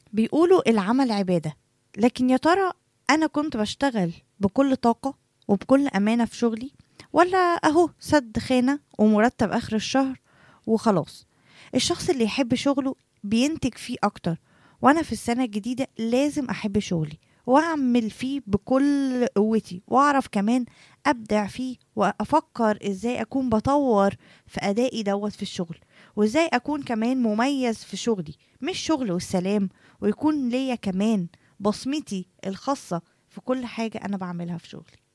بيقولوا العمل عبادة لكن يا ترى أنا كنت بشتغل بكل طاقة وبكل أمانة في شغلي ولا أهو سد خانة ومرتب آخر الشهر وخلاص الشخص اللي يحب شغله بينتج فيه أكتر وأنا في السنة الجديدة لازم أحب شغلي وأعمل فيه بكل قوتي وأعرف كمان أبدع فيه وأفكر إزاي أكون بطور في أدائي دوت في الشغل وإزاي أكون كمان مميز في شغلي مش شغل والسلام ويكون ليا كمان بصمتي الخاصة في كل حاجة أنا بعملها في شغلي